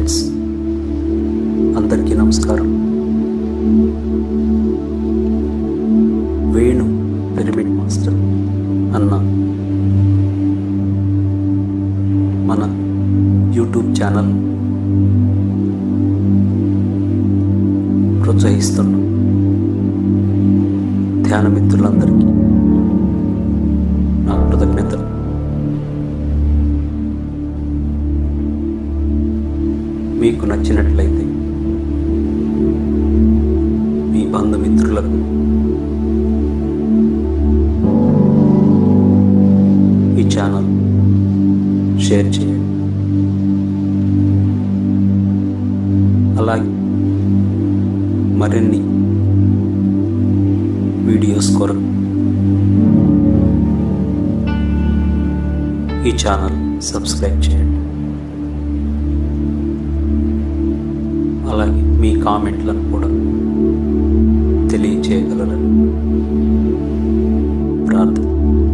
friends అందరికీ నమస్కారం Venu pyramid master అన్న మన యూట్యూబ్ ఛానల్ ప్రోత్సహిస్తున్న ధ్యాన మిత్రులందరికీ నా కృతజ్ఞతలు మీకు నచ్చినట్లయితే మీ బంధుమిత్రులకు ఈ ఛానల్ షేర్ చేయండి అలాగే మరిన్ని వీడియోస్ కొరకు ఈ ఛానల్ సబ్స్క్రైబ్ చేయండి అలాగే మీ కామెంట్లను కూడా తెలియచేయగలరని ప్రార్థన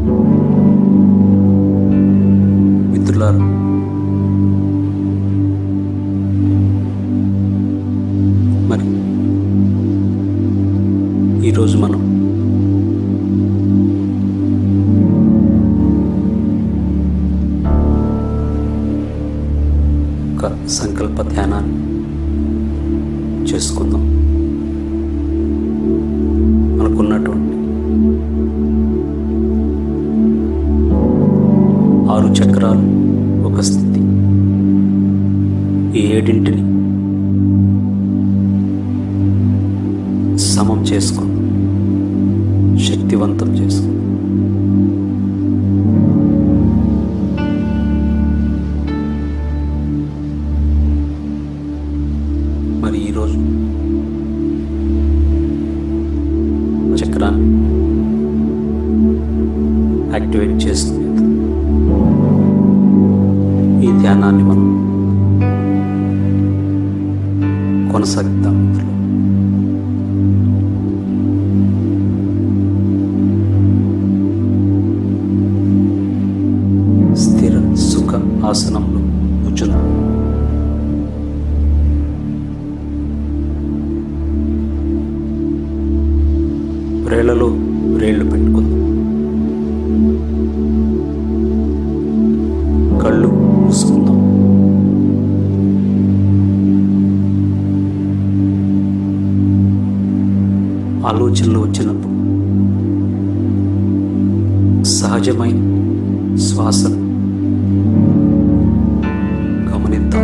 మిత్రులారా మరి ఈరోజు మనం ఒక సంకల్ప ధ్యానాన్ని చేసుకుందాం మనకున్నటువంటి ఆరు చక్రాలు ఒక స్థితి ఈ ఏడింటిని సమం చేసుకుందాం శక్తివంతం చేసుకుందాం మరి ఈరోజు చక్రాన్ని యాక్టివేట్ చేస్తుంది ఈ ధ్యానాన్ని మనం కొనసాగిద్దాం మిత్రులు స్థిర సుఖ ఆసనంలో కూర్చున్నాం వ్రేళ్లలో వ్రేళ్లు పెట్టుకుందాం కళ్ళు మూసుకుందాం ఆలోచనలు వచ్చినప్పుడు సహజమైన శ్వాసను గమనిద్దాం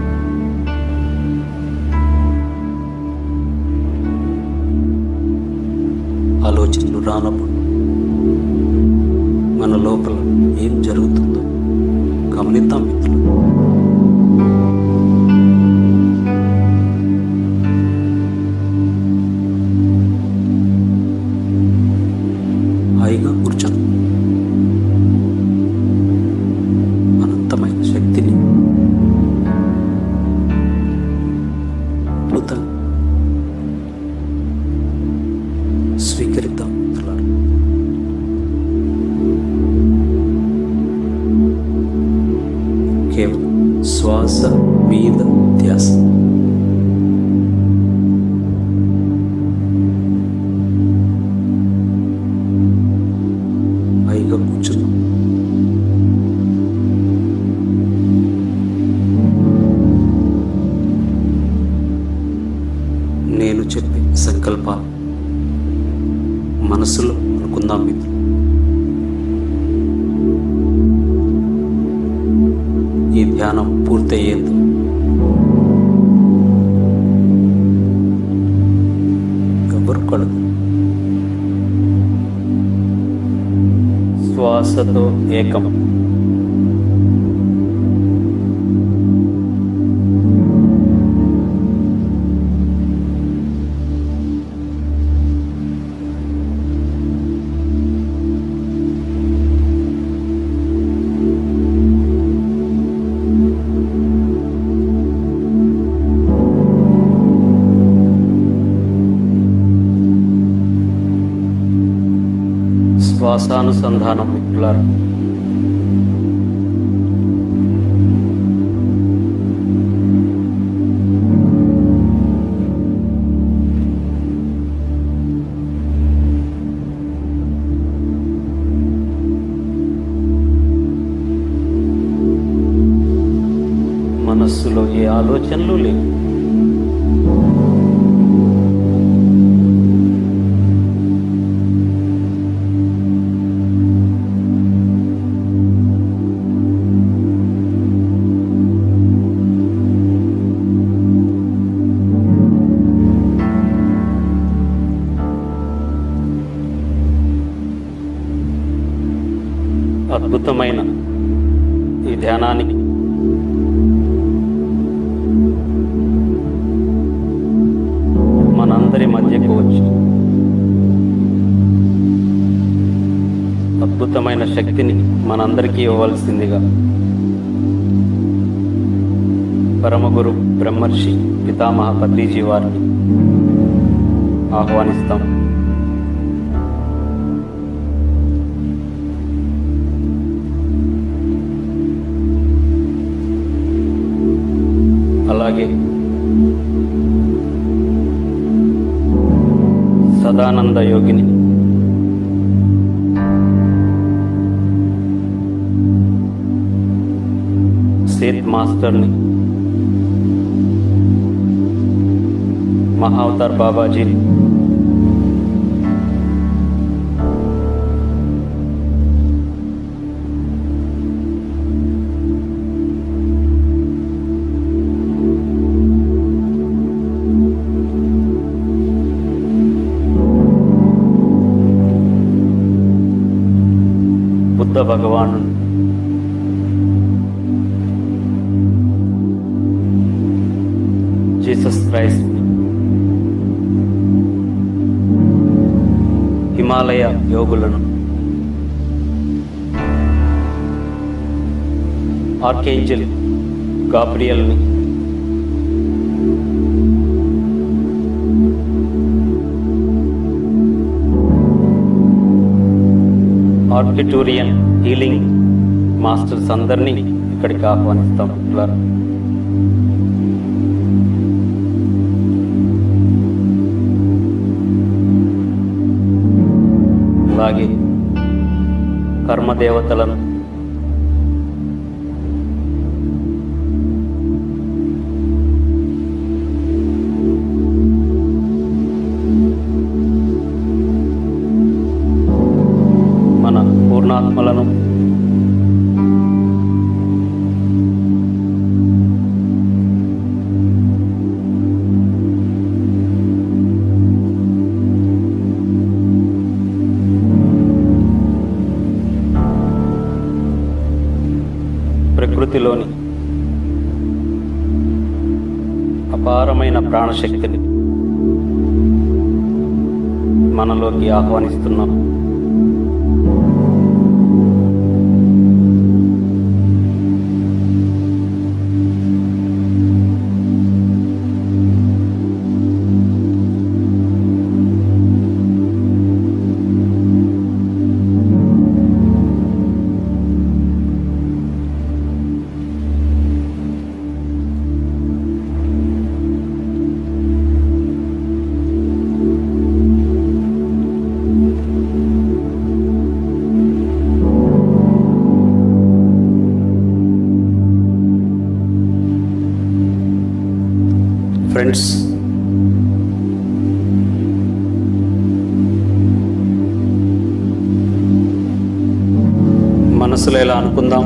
ఆలోచనలు రానప్పుడు మన లోపల ఏం జరుగుతుందో గమనిద్దాం మిత్రులు హాయిగా కూర్చొని అనంతమైన శక్తిని అద్భుతం స్వీకరిద్దాం మిత్రులారా కేవలం శ్వాస మీద ధ్యాస హాయిగా కూర్చున్నాం నేను చెప్పే సంకల్పాలు మనసులో అనుకుందాం మిత్రులు ఈ ధ్యానం పూర్తయ్యేంత ఎవరు కలదు శ్వాసతో ఏకం శ్వాసానుసంధానం మిత్రులారా ఆలోచనలు లేవు అద్భుతమైన ఈ ధ్యానానికి మనందరి మధ్యకు వచ్చి అద్భుతమైన శక్తిని మనందరికీ ఇవ్వవలసిందిగా పరమగురు బ్రహ్మర్షి పితామహ పత్రిజీ వారిని ఆహ్వానిస్తాం అలాగే సదానంద యోగిని సేత్ మాస్టర్ని మహావతార్ బాబాజీని బుద్ధ భగవాను జీసస్ క్రైస్ట్ హిమాలయ యోగులను ఆర్కేంజల్ గాబ్రియల్ని ఆర్కిటోరియన్ హీలింగ్ మాస్టర్స్ అందరినీ ఇక్కడికి ఆహ్వానిస్తాం ఇలా అలాగే కర్మదేవతలను మన పూర్ణాత్మలను ప్రకృతిలోని అపారమైన ప్రాణశక్తిని మనలోకి ఆహ్వానిస్తున్నాం ఫ్రెండ్స్ మనసులో ఎలా అనుకుందాం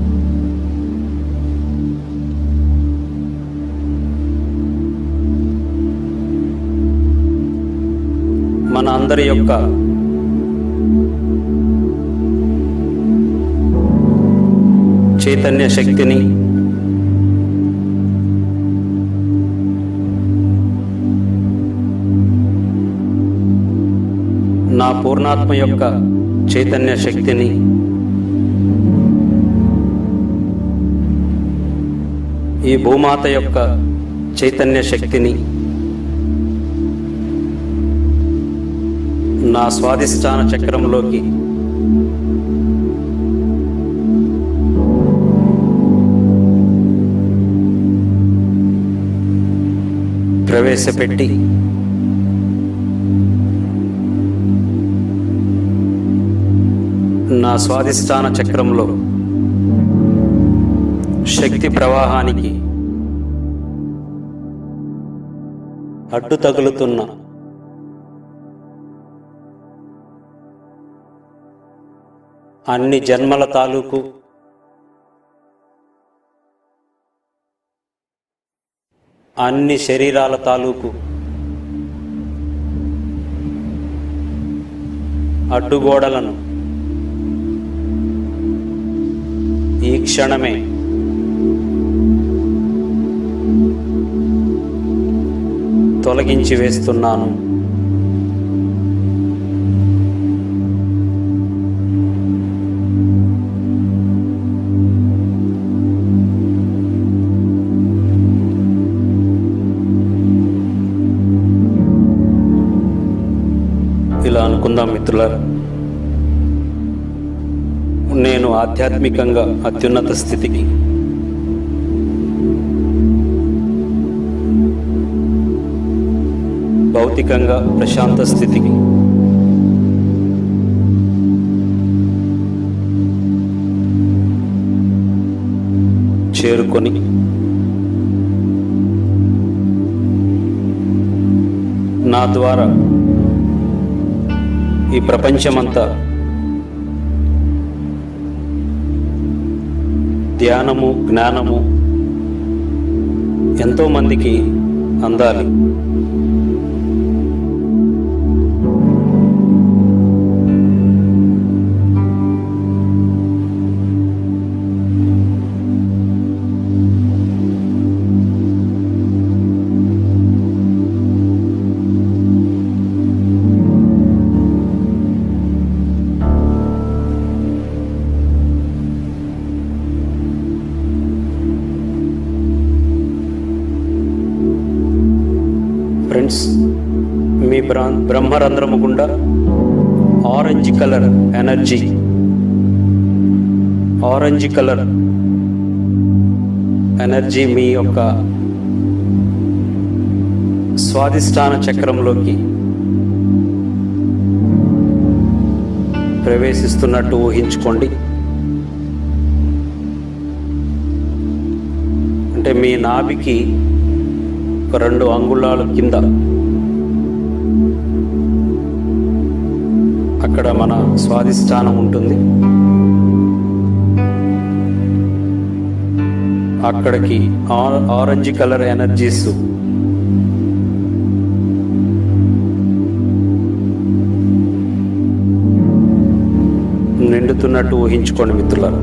మన అందరి యొక్క చైతన్య శక్తిని నా పూర్ణాత్మ యొక్క చైతన్య శక్తిని ఈ భూమాత యొక్క చైతన్య శక్తిని నా స్వాదిష్టాన చక్రంలోకి ప్రవేశపెట్టి నా స్వాదిష్టాన చక్రంలో శక్తి ప్రవాహానికి అడ్డు తగులుతున్న అన్ని జన్మల తాలూకు అన్ని శరీరాల తాలూకు అడ్డుగోడలను ఈ క్షణమే తొలగించి వేస్తున్నాను ఇలా అనుకుందాం మిత్రులారా నేను ఆధ్యాత్మికంగా అత్యున్నత స్థితికి భౌతికంగా ప్రశాంత స్థితికి చేరుకొని నా ద్వారా ఈ ప్రపంచమంతా ధ్యానము జ్ఞానము ఎంతో మందికి అందాలి ఫ్రెండ్స్ మీ బ్రా బ్రహ్మరంధ్రము గుండా orange colour energy orange colour energy మీ యొక్క స్వాదిష్టాన చక్రంలోకి ప్రవేశిస్తున్నట్టు ఊహించుకోండి అంటే మీ నాభికి ఒక రెండు అంగుళాల కింద అక్కడ మన స్వాదిష్టానం ఉంటుంది అక్కడికి ఆ- ఆరెంజ్ కలర్ ఎనర్జీస్ నిండుతున్నట్టు ఊహించుకోండి మిత్రులారా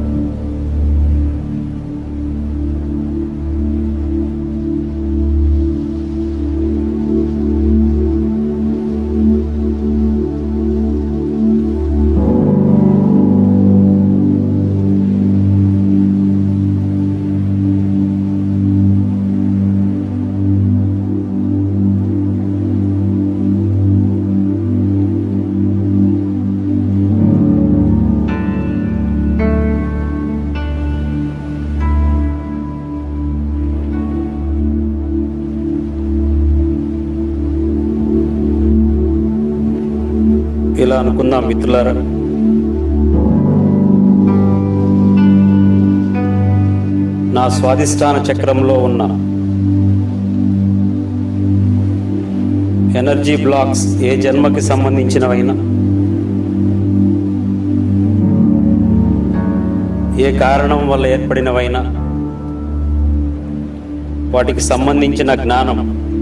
ఇలా అనుకుందాం మిత్రులారా నా స్వాదిష్టాన చక్రంలో ఉన్న ఎనర్జీ బ్లాక్స్ ఏ జన్మకి సంబంధించినవైనా ఏ కారణం వల్ల ఏర్పడినవైనా వాటికి సంబంధించిన జ్ఞానం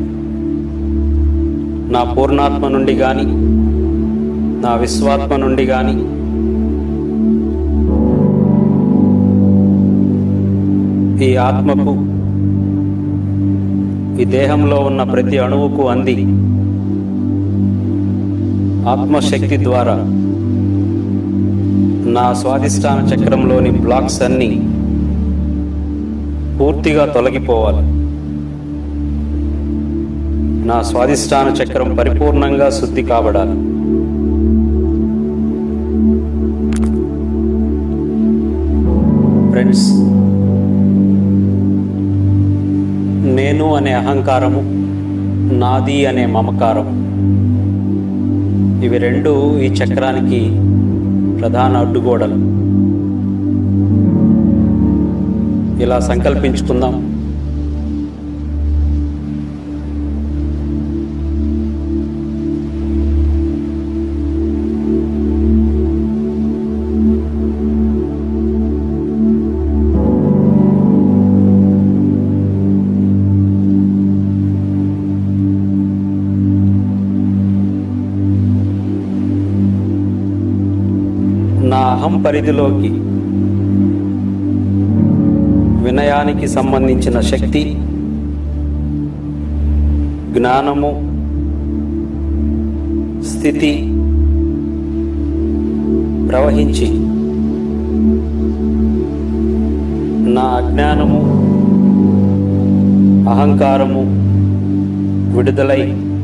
నా పూర్ణాత్మ నుండి కానీ నా విశ్వాత్మ నుండి కానీ ఈ ఆత్మకు ఈ దేహంలో ఉన్న ప్రతి అణువుకు అంది ఆత్మశక్తి ద్వారా నా స్వాదిష్టాన చక్రంలోని బ్లాక్స్ అన్నీ పూర్తిగా తొలగిపోవాలి నా స్వాదిష్టాన చక్రం పరిపూర్ణంగా శుద్ధి కాబడాలి ఫ్రెండ్స్ నేను అనే అహంకారము నాది అనే మమకారం ఇవి రెండు ఈ చక్రానికి ప్రధాన అడ్డుగోడలు ఇలా సంకల్పించుకుందాం అహం పరిధిలోకి వినయానికి సంబంధించిన శక్తి జ్ఞానము స్థితి ప్రవహించి నా అజ్ఞానము అహంకారము విడుదలై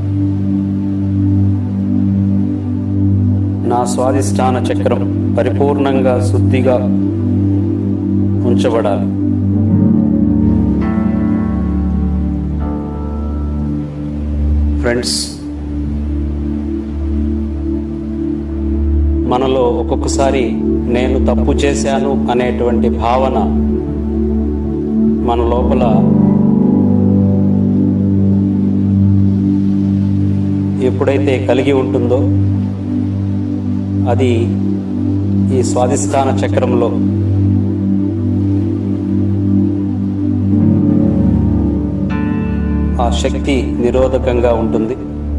నా స్వాదిష్టాన చక్రం పరిపూర్ణంగా శుద్ధిగా ఉంచబడాలి ఫ్రెండ్స్ మనలో ఒక్కొక్కసారి నేను తప్పు చేశాను అనేటువంటి భావన మన లోపల ఎప్పుడైతే కలిగి ఉంటుందో అది ఈ స్వాదిష్టాన చక్రంలో ఆ శక్తి నిరోధకంగా ఉంటుంది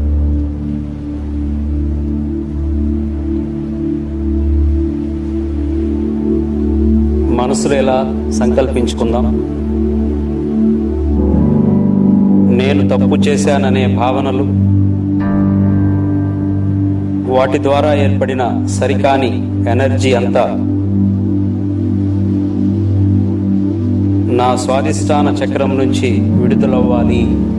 మనసులో ఎలా సంకల్పించుకుందాం నేను తప్పు చేశాననే భావనలు వాటి ద్వారా ఏర్పడిన సరికాని ఎనర్జీ అంతా నా స్వాదిష్టాన చక్రం నుంచి విడుదలవ్వాలి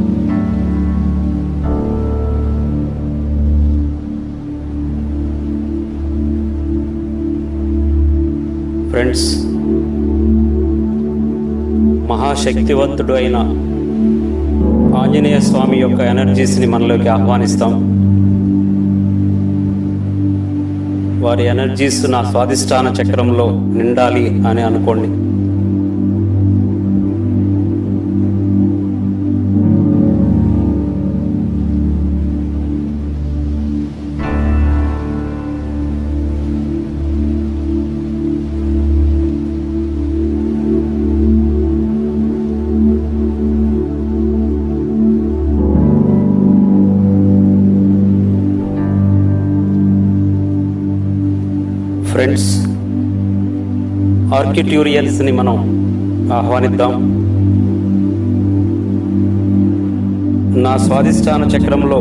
ఫ్రెండ్స్ మహాశక్తివంతుడు అయిన ఆంజనేయ స్వామి యొక్క ఎనర్జీస్ని మనలోకి ఆహ్వానిస్తాం వారి ఎనర్జీస్ నా స్వాదిష్టాన చక్రంలో నిండాలి అని అనుకోండి ఫ్రెండ్స్ ఆర్కిట్యూరియన్స్ని మనం ఆహ్వానిద్దాం నా స్వాదిష్టాన చక్రంలో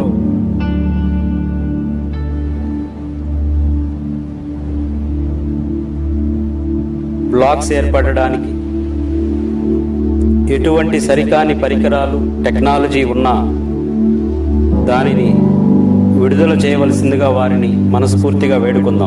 బ్లాక్స్ ఏర్పడడానికి ఎటువంటి సరికాని పరికరాలు టెక్నాలజీ ఉన్నా దానిని విడుదల చేయవలసిందిగా వారిని మనస్ఫూర్తిగా వేడుకుందాం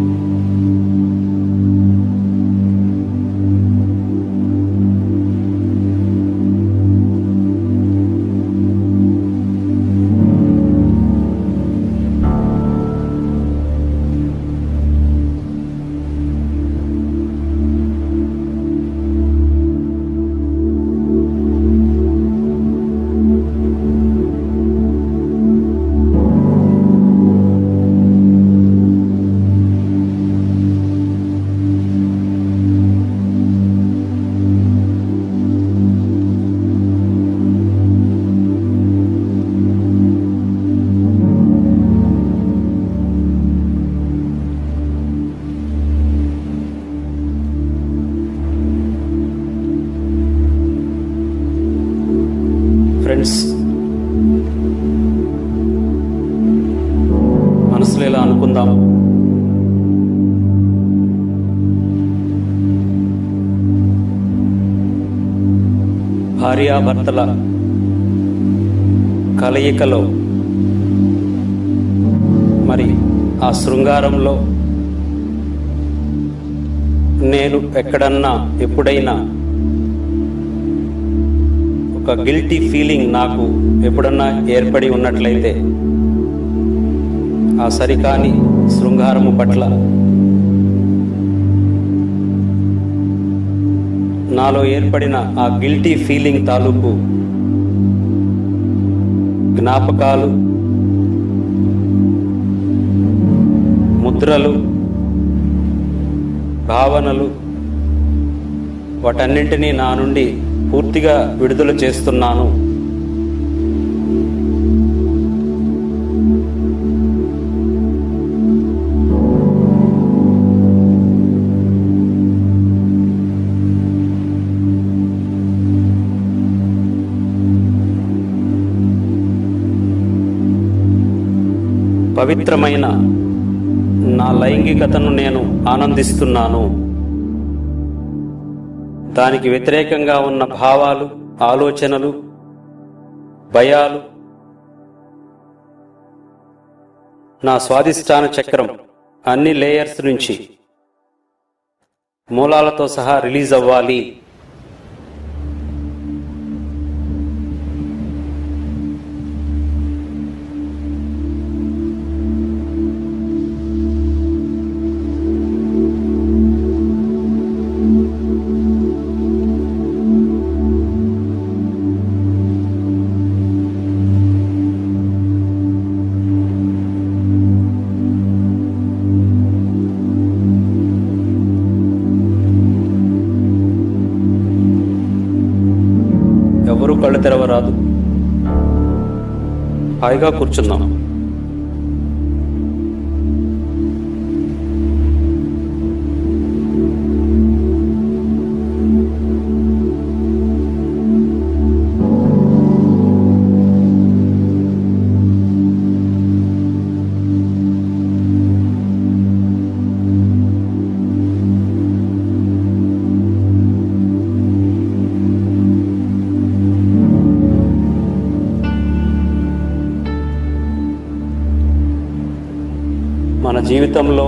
ఫ్రెండ్స్ మనసులో ఇలా అనుకుందాం భార్యాభర్తల కలయికలో మరి ఆ శృంగారంలో నేను ఎక్కడన్నా ఎప్పుడైనా ఒక గిల్టీ ఫీలింగ్ నాకు ఎప్పుడన్నా ఏర్పడి ఉన్నట్లయితే ఆ సరికాని శృంగారము పట్ల నాలో ఏర్పడిన ఆ గిల్టీ ఫీలింగ్ తాలూకు జ్ఞాపకాలు ముద్రలు భావనలు వాటన్నింటినీ నా నుండి పూర్తిగా విడుదల చేస్తున్నాను పవిత్రమైన నా లైంగికతను నేను ఆనందిస్తున్నాను దానికి వ్యతిరేకంగా ఉన్న భావాలు ఆలోచనలు భయాలు నా స్వాదిష్టాన చక్రం అన్ని లేయర్స్ నుంచి మూలాలతో సహా రిలీజ్ అవ్వాలి ఎవరు కళ్ళు తెరవరాదు హాయిగా కూర్చున్నాం మన జీవితంలో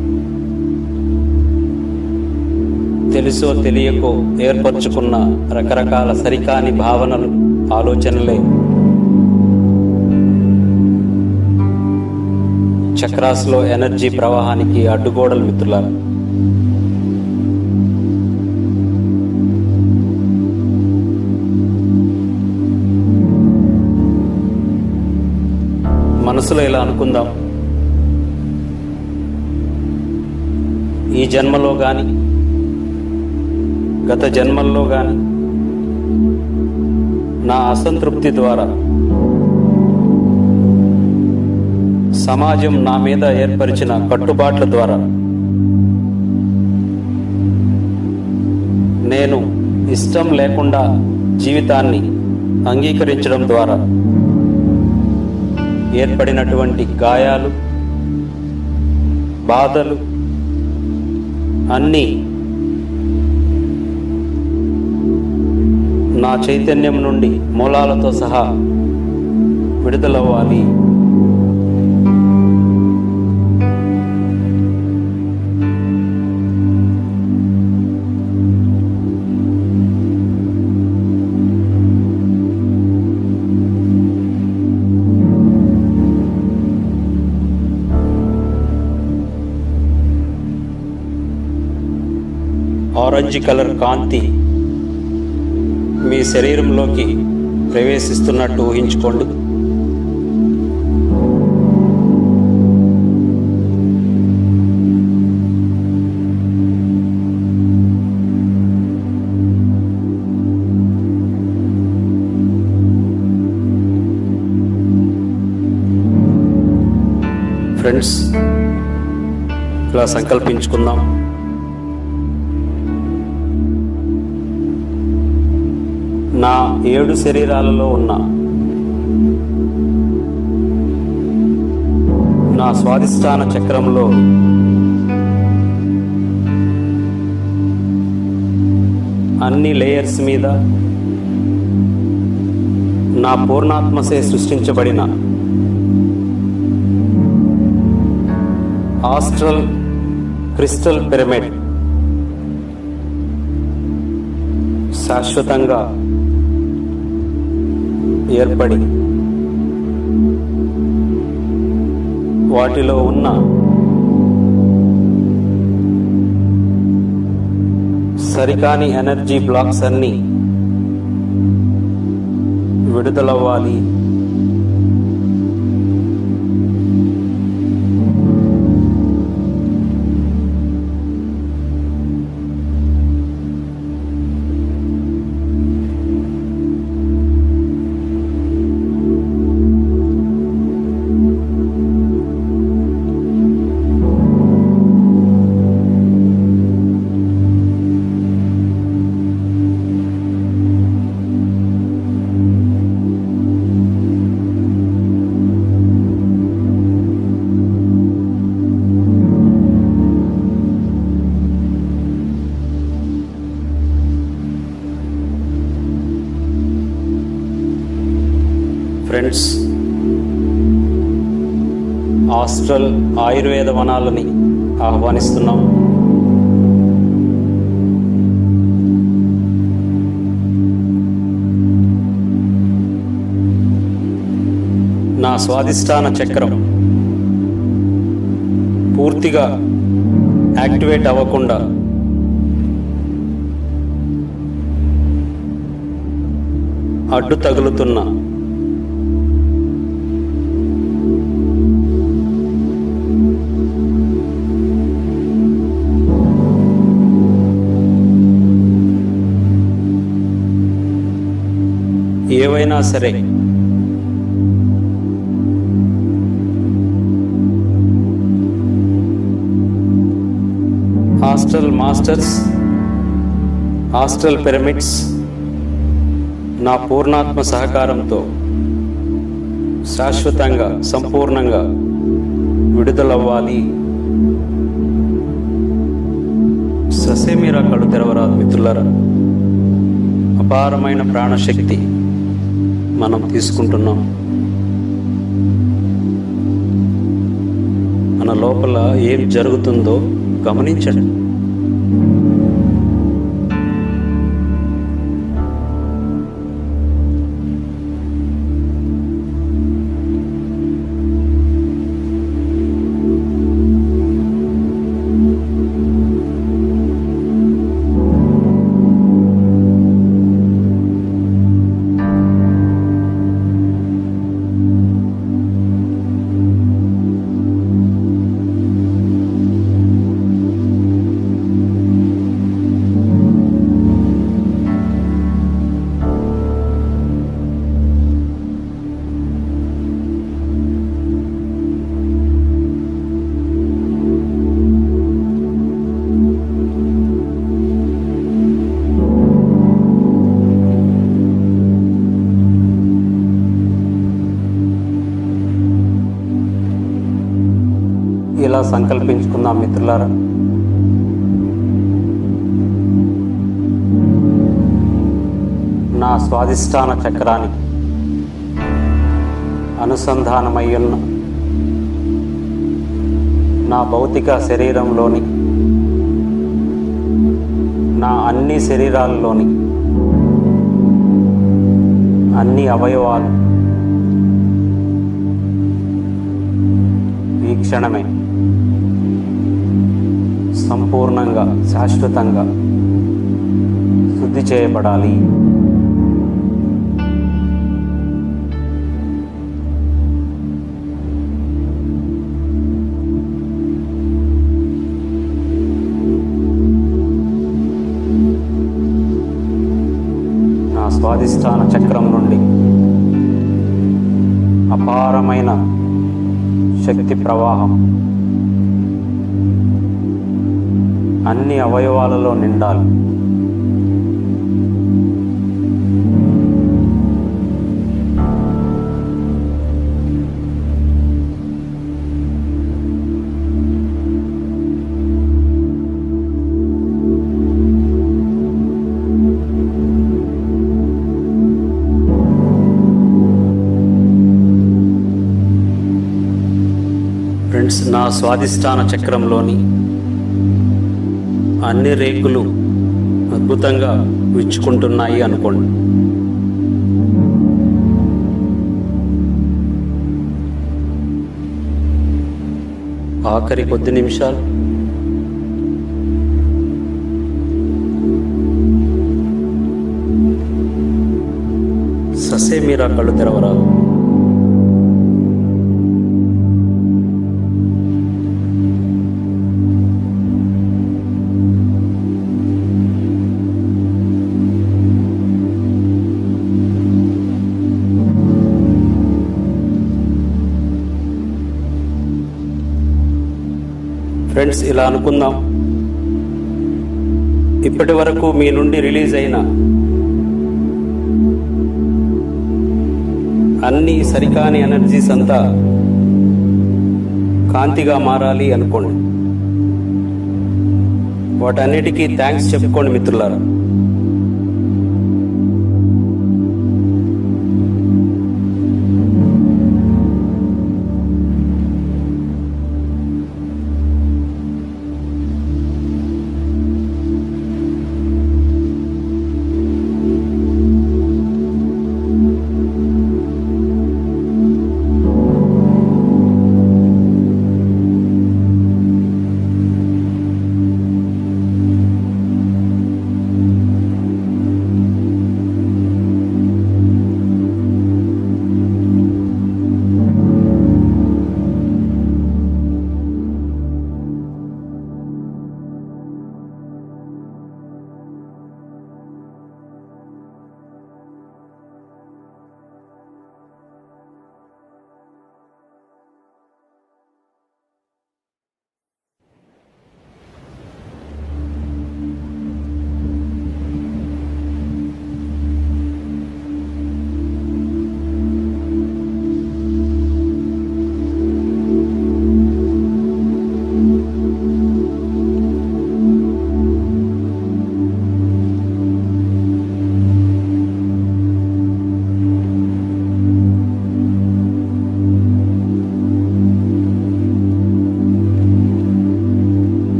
తెలుసో తెలియకో ఏర్పరచుకున్న రకరకాల సరికాని భావనలు ఆలోచనలే చక్రాస్లో ఎనర్జీ ప్రవాహానికి అడ్డుగోడలు మిత్రులారు మనసులో ఇలా అనుకుందాం ఈ జన్మలో గాని గత జన్మల్లో గాని నా అసంతృప్తి ద్వారా సమాజం నా మీద ఏర్పరిచిన కట్టుబాట్ల ద్వారా నేను ఇష్టం లేకుండా జీవితాన్ని అంగీకరించడం ద్వారా ఏర్పడినటువంటి గాయాలు బాధలు అన్నీ నా చైతన్యం నుండి మూలాలతో సహా విడుదలవ్వాలి ఆరెంజ్ కలర్ కాంతి మీ శరీరంలోకి ప్రవేశిస్తున్నట్టు ఊహించుకోండి ఫ్రెండ్స్ ఇలా సంకల్పించుకుందాం నా ఏడు శరీరాలలో ఉన్న నా స్వాదిష్టాన చక్రంలో అన్ని లేయర్స్ మీద నా పూర్ణాత్మసే సృష్టించబడిన ఆస్ట్రల్ క్రిస్టల్ పిరమిడ్ శాశ్వతంగా ఏర్పడి వాటిలో ఉన్న సరికాని ఎనర్జీ బ్లాక్స్ అన్ని విడుదలవ్వాలి ఫ్రెండ్స్ ఆస్ట్రల్ ఆయుర్వేద వనాలని ఆహ్వానిస్తున్నాం నా స్వాదిష్టాన చక్రం పూర్తిగా యాక్టివేట్ అవ్వకుండా అడ్డు తగులుతున్న ఏవైనా సరే హాస్టల్ మాస్టర్స్ హాస్టల్ పిరమిడ్స్ నా పూర్ణాత్మ సహకారంతో శాశ్వతంగా సంపూర్ణంగా విడుదలవ్వాలి ససేమిరా కళ్ళు తెరవరాదు మిత్రులారా అపారమైన ప్రాణశక్తి మనం తీసుకుంటున్నాం మన లోపల ఏం జరుగుతుందో గమనించండి ఇలా సంకల్పించుకుందాం మిత్రులారా నా స్వాదిష్టాన చక్రానికి అనుసంధానమయ్యున్న నా భౌతిక శరీరంలోని నా అన్ని శరీరాల్లోని అన్ని అవయవాలు ఈ క్షణమే సంపూర్ణంగా శాశ్వతంగా శుద్ధి చేయబడాలి నా స్వాదిష్టాన చక్రం నుండి అపారమైన శక్తి ప్రవాహం అన్ని అవయవాలలో నిండాలి ఫ్రెండ్స్ నా స్వాదిష్టాన చక్రంలోని అన్ని రేకులు అద్భుతంగా విచ్చుకుంటున్నాయి అనుకోండి ఆఖరి కొద్ది నిమిషాలు ససే మీరా కళ్ళు తెరవరాదు ఫ్రెండ్స్ ఇలా అనుకుందాం ఇప్పటి వరకు మీ నుండి రిలీజ్ అయిన అన్ని సరికాని ఎనర్జీస్ అంతా కాంతిగా మారాలి అనుకోండి వాటన్నిటికీ థ్యాంక్స్ చెప్పుకోండి మిత్రులారా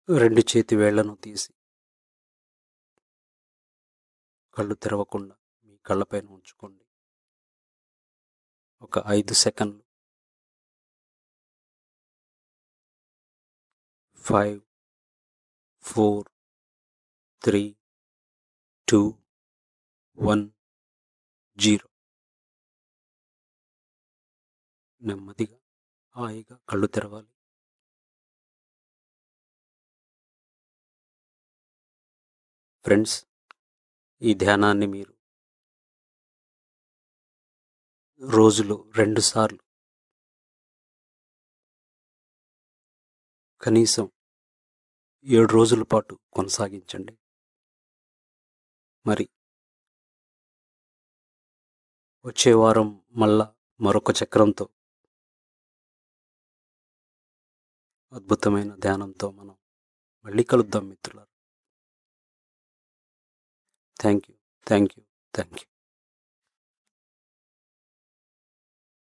రెండు చేతి వేళ్లను తీసి కళ్ళు తెరవకుండా మీ కళ్ళపైన ఉంచుకోండి ఒక ఐదు సెకండ్లు five four three two one zero నెమ్మదిగా హాయిగా కళ్ళు తెరవాలి ఫ్రెండ్స్ ఈ ధ్యానాన్ని మీరు రోజులో రెండుసార్లు కనీసం ఏడు రోజుల పాటు కొనసాగించండి మరి వచ్చే వారం మళ్ళా మరొక చక్రంతో అద్భుతమైన ధ్యానంతో మనం మళ్ళీ కలుద్దాం మిత్రులారా thank you thank you thank you